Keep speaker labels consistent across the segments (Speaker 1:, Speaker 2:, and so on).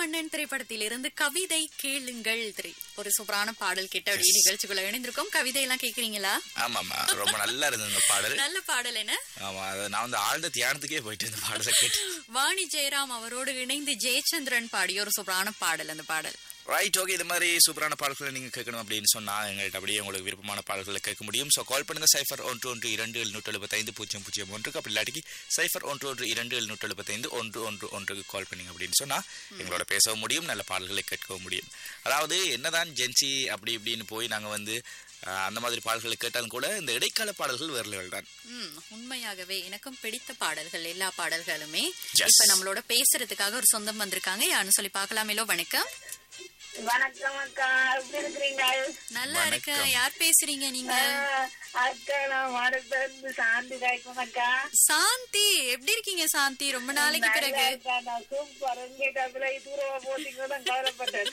Speaker 1: மன்னன் திரைப்படத்திலிருந்து கவிதை கேளுங்கள் திரை ஒரு சூப்பரான பாடல் கேட்ட அப்படியே நிகழ்ச்சிக்குள்ள இணைந்திருக்கோம் கவிதை எல்லாம் கேக்குறீங்களா
Speaker 2: ஆமாமா ரொம்ப நல்லா இருந்தது இந்த பாடல்
Speaker 1: நல்ல பாடல் என்ன
Speaker 2: ஆமா அது நான் வந்து ஆழ்ந்த தியானத்துக்கே போயிட்டு இந்த பாடலை கேட்டு
Speaker 1: வாணி ஜெயராம் அவரோடு இணைந்து ஜெயச்சந்திரன் பாடிய ஒரு சூப்பரான பாடல் அந்த பாடல்
Speaker 2: ரைட் ஓகே இது மாதிரி சூப்பரான பாடல்களை நீங்க கேட்கணும் அப்படின்னு சொன்னா எங்கள்கிட்ட அப்படியே உங்களுக்கு விருப்பமான பாடல்களை கேட்க முடியும் ஸோ கால் பண்ணுங்க சைஃபர் ஒன்று ஒன்று இரண்டு எழுநூற்று எழுபத்தைந்து பூஜ்ஜியம் பூஜ்ஜியம் ஒன்றுக்கு அப்படி இல்லாட்டிக்கு சைஃபர் ஒன்று ஒன்று இரண்டு எழுநூற்று எழுபத்தைந்து ஒன்று ஒன்று ஒன்றுக்கு கால் பண்ணீங்க அப்படின்னு சொன்னா எங்களோட பேசவும் முடியும் நல்ல பாடல்களை கேட்கவும் முடியும் அதாவது என்னதான் ஜென்சி அப்படி இப்படின்னு போய் நாங்க வந்து அஹ், அந்த மாதிரி பாடல்களை கேட்டாலும் கூட இந்த இடைக்கால பாடல்கள் வேறு level தான்
Speaker 1: ம் உண்மையாகவே எனக்கும் பிடித்த பாடல்கள் எல்லா பாடல்களுமே
Speaker 2: Yes.
Speaker 1: இப்ப நம்மளோட பேசுறதுக்காக ஒரு சொந்தம் வந்திருக்காங்க யாருன்னு சொல்லி பார்க்கலாமேலோ வணக்கம்
Speaker 3: வணக்கம் அக்கா எப்படி இருக்கிறீங்க
Speaker 1: நல்லா இருக்க
Speaker 2: வணக்கம்.
Speaker 1: யார் பேசுறீங்க நீங்க
Speaker 3: ஆஹ், அக்கா நான் மடத்திலிருந்து சாந்தி காய்க்கும் அக்கா
Speaker 1: சாந்தி எப்படி இருக்கீங்க சாந்தி ரொம்ப நாளைக்கு
Speaker 3: நல்லா
Speaker 1: பிறகு
Speaker 3: இருக்கா, நான் சூப்பர் இங்கே கபில தூரமா போட்டீங்கன்னு தான் கவலைப்பட்டேன்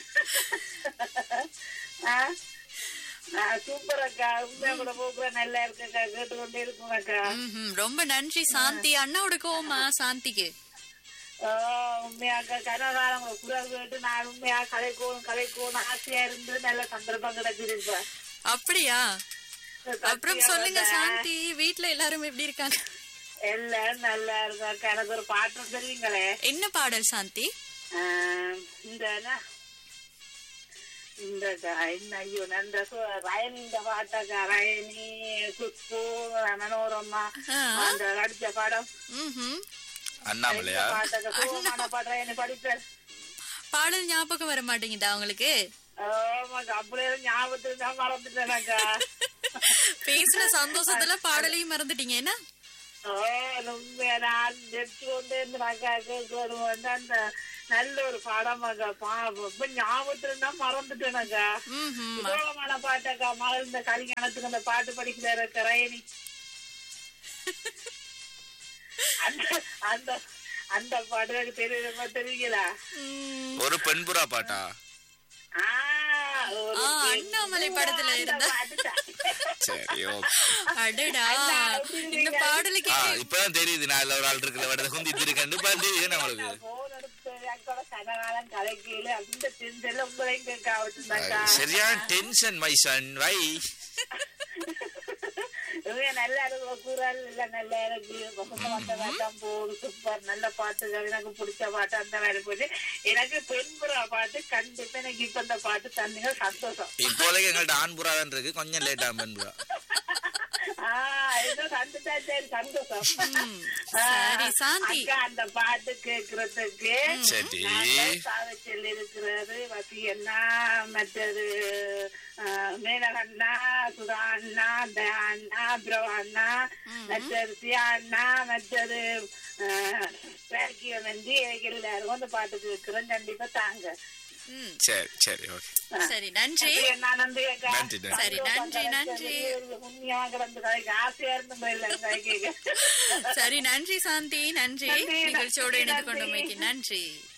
Speaker 3: ஆ? ஆ, சூப்பர் அக்கா உண்மையா கூட போக்குற நல்லா இருக்கக்கா கேட்டுக்கொண்டே இருக்கும் அக்கா
Speaker 1: ம்ஹும். ரொம்ப நன்றி சாந்தி அண்ணாவோட கோவமா சாந்திக்கு
Speaker 3: ஆ, உண்மையா அக்கா கனகாலம் உங்களை குரல் கேட்டு நான் உண்மையா கலைக்கோணும் கலைக்கோணும் ஆசையா இருந்து நல்ல சந்தர்ப்பம் கிடைச்சிருப்பேன்
Speaker 1: அப்படியா அப்புறம் சொல்லுங்க சாந்தி வீட்ல எல்லாரும் எப்படி இருக்காங்க
Speaker 3: எல்லாரும் நல்லா இருக்கும் அக்கா எனக்கு ஒரு பாட்டு சொல்லுங்களே
Speaker 1: என்ன பாடல் சாந்தி
Speaker 3: ஆஹ் இந்த என்ன? இந்த க- என்ன ஐயோ நன்ற ரயனி இந்த பாட்டக்கா ரயனி குஷ்பு மனோரமா
Speaker 1: ஆ.
Speaker 3: அந்த நடிச்ச படம்
Speaker 1: ம்ஹும்.
Speaker 2: அண்ணாமலையா
Speaker 3: பாட்டக்க சோகமான பாட்டு ரயனி படிப்பேன்
Speaker 1: பாடல் ஞாபகம் வர மாட்டேங்குதா உங்களுக்கு
Speaker 3: ஆமாக்கா அப்படியே ஞாபகத்துல தான் மறந்துட்டேனாக்கா
Speaker 1: பேசின சந்தோஷத்துல பாடலையும் மறந்துட்டீங்க என்ன
Speaker 3: ஓ உண்மையா நான் நெச்சு கொண்டே இருந்தாக்கா கேட்கறது வந்து அந்த நல்ல ஒரு பாடமாக்கா பா இப்ப ஞாபகத்துல தான் மறந்துட்டேனாக்கா
Speaker 1: ம்ஹும்.
Speaker 3: சோகமான பாட்டக்கா மலர்ந்த கல்யாணத்துக்கு அந்த பாட்டு படிக்கிற ரயனி அந்த அந்த அந்த பாட்டு எனக்கு தெரியுமா தெரியுங்களா
Speaker 1: ம்.
Speaker 2: ஒரு பெண்புறா பாட்டா
Speaker 3: ஆ, ஒரு
Speaker 1: ஆ,
Speaker 3: பெண்
Speaker 1: அண்ணாமலை படத்துல
Speaker 3: அந்த
Speaker 1: இருந்தா.
Speaker 3: பாட்டுதான்.
Speaker 2: சரி ஓகே
Speaker 1: அடடா
Speaker 3: அண்ணா, எப்படி
Speaker 1: இந்த
Speaker 3: இருக்கீங்க?
Speaker 1: பாடலுக்கு
Speaker 2: ஆ இப்பதான் தெரியுது நான் இதுல ஒரு ஆள் இருக்குல்ல வடத குந்தி திருக்கண்டு இப்ப தெரியுது நம்மளுக்கு
Speaker 3: போன் எடுத்து அக்கோட கனகாலம் கலைக்கையில அந்த செஞ்சல உங்களையும் கேட்க ஆகட்டும்தாக்கா
Speaker 2: சரியான டென்ஷன் மை சன் வை
Speaker 3: இவங்க நல்லா இருக்கும் குரல் இல்ல நல்லா இருக்கு வசந்த வந்த தான் போகுது சூப்பர் நல்ல பாட்டுகள் எனக்கு பிடிச்ச பாட்டு அந்த மாதிரி போச்சு எனக்கு பெண்புறா பாட்டு கண்டிப்பா எனக்கு இப்ப இந்த பாட்டு தந்தீங்க சந்தோஷம்
Speaker 2: இப்போதைக்கு எங்கள்ட்ட ஆண்புறா தான் இருக்கு கொஞ்சம் லேட்டா பெண்புறா
Speaker 3: ஆஹ் இது சந்துட்டா சரி சந்தோஷம்
Speaker 1: ம். சரி சாந்தி
Speaker 3: அக்கா அந்த பாட்டு கேக்குறதுக்கு
Speaker 2: சரி
Speaker 3: சாவச்சல் இருக்கிறது வசி அண்ணா மற்றது ஆஹ், மேனகண்ணா சுதா அண்ணா தயா அண்ணா பிரோ அண்ணா மற்றது சியா அண்ணா மற்றது பேக்கியம் வந்து எனக்கு எல்லாருக்கும் அந்த பாட்டு கேட்கிறேன் கண்டிப்பா தாங்க
Speaker 1: ம்.
Speaker 2: சரி சரி ஓகே
Speaker 1: சரி நன்றி
Speaker 3: என்ன நன்றி அக்கா
Speaker 2: நன்றி, நன்றி.
Speaker 1: சரி, நன்றி, நன்றி.
Speaker 3: உண்மையா கிடந்து கதைக்கு ஆசையா இருந்து போயிடல கதைக்கு
Speaker 1: சரி நன்றி சாந்தி நன்றி
Speaker 3: நன்றி,
Speaker 1: நிகழ்ச்சியோடு
Speaker 3: நன்றி,
Speaker 1: இணைந்து
Speaker 3: நன்றி.
Speaker 1: கொண்டமைக்கு நன்றி